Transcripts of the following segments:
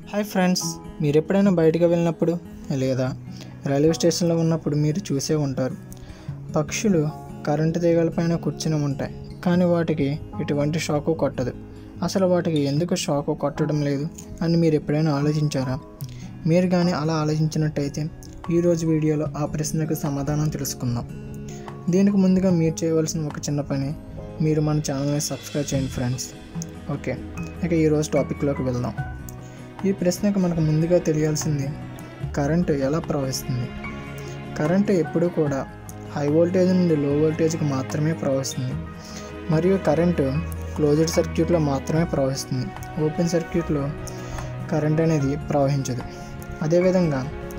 hi friends మీరు ఎప్పుడైనా బయటకు వెళ్ళినప్పుడు లేదా రైల్వే స్టేషన్లో ఉన్నప్పుడు మీరు చూసే ఉంటారు పక్షులు కరెంటు తీగలపైన కూర్చుని ఉంటాయి కానీ వాటికి ఎటువంటి షాకు కొట్టదు అసలు వాటికి ఎందుకు షాకు కొట్టడం లేదు అని మీరు ఎప్పుడైనా ఆలోచించారా మీరు కానీ అలా ఆలోచించినట్టయితే ఈరోజు వీడియోలో ఆ ప్రశ్నకు సమాధానం తెలుసుకుందాం దీనికి ముందుగా మీరు చేయవలసిన ఒక చిన్న పని మీరు మన ఛానల్ని సబ్స్క్రైబ్ చేయండి ఫ్రెండ్స్ ఓకే ఇక ఈరోజు టాపిక్లోకి వెళ్దాం ఈ ప్రశ్నకు మనకు ముందుగా తెలియాల్సింది కరెంటు ఎలా ప్రవహిస్తుంది కరెంటు ఎప్పుడూ కూడా హై వోల్టేజ్ నుండి లో వోల్టేజ్కి మాత్రమే ప్రవహిస్తుంది మరియు కరెంటు క్లోజ్డ్ సర్క్యూట్లో మాత్రమే ప్రవహిస్తుంది ఓపెన్ సర్క్యూట్లో కరెంట్ అనేది ప్రవహించదు అదేవిధంగా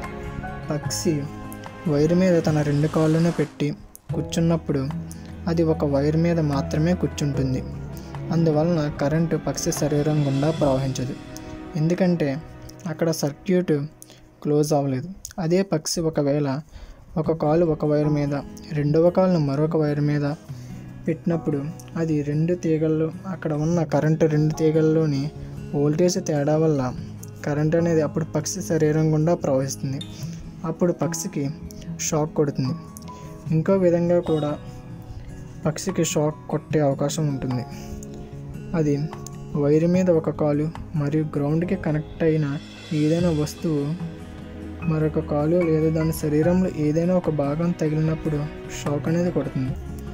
పక్షి వైర్ మీద తన రెండు కాళ్ళను పెట్టి కూర్చున్నప్పుడు అది ఒక వైర్ మీద మాత్రమే కూర్చుంటుంది అందువలన కరెంటు పక్షి శరీరం గుండా ప్రవహించదు ఎందుకంటే అక్కడ సర్క్యూట్ క్లోజ్ అవ్వలేదు అదే పక్షి ఒకవేళ ఒక కాలు ఒక వైర్ మీద రెండవ కాలును మరొక వైర్ మీద పెట్టినప్పుడు అది రెండు తీగల్లో అక్కడ ఉన్న కరెంటు రెండు తీగల్లోని వోల్టేజ్ తేడా వల్ల కరెంట్ అనేది అప్పుడు పక్షి శరీరం గుండా ప్రవహిస్తుంది అప్పుడు పక్షికి షాక్ కొడుతుంది ఇంకో విధంగా కూడా పక్షికి షాక్ కొట్టే అవకాశం ఉంటుంది అది వైర్ మీద ఒక కాలు మరియు గ్రౌండ్కి కనెక్ట్ అయిన ఏదైనా వస్తువు మరొక కాలు లేదా దాని శరీరంలో ఏదైనా ఒక భాగం తగిలినప్పుడు షాక్ అనేది కొడుతుంది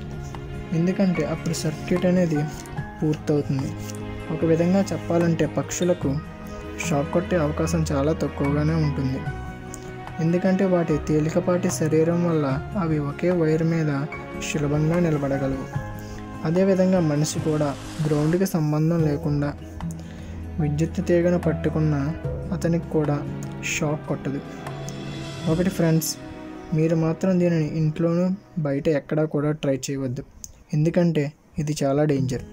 ఎందుకంటే అప్పుడు సర్క్యూట్ అనేది పూర్తవుతుంది ఒక విధంగా చెప్పాలంటే పక్షులకు షాక్ కొట్టే అవకాశం చాలా తక్కువగానే ఉంటుంది ఎందుకంటే వాటి తేలికపాటి శరీరం వల్ల అవి ఒకే వైర్ మీద సులభంగా నిలబడగలవు అదేవిధంగా మనిషి కూడా గ్రౌండ్కి సంబంధం లేకుండా విద్యుత్ తీగను పట్టుకున్న అతనికి కూడా షాక్ కొట్టదు ఒకటి ఫ్రెండ్స్ మీరు మాత్రం దీనిని ఇంట్లోనూ బయట ఎక్కడా కూడా ట్రై చేయవద్దు ఎందుకంటే ఇది చాలా డేంజర్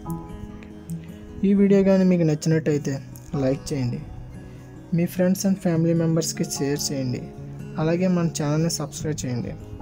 ఈ వీడియో కానీ మీకు నచ్చినట్టయితే లైక్ చేయండి మీ ఫ్రెండ్స్ అండ్ ఫ్యామిలీ మెంబర్స్కి షేర్ చేయండి అలాగే మన ఛానల్ని సబ్స్క్రైబ్ చేయండి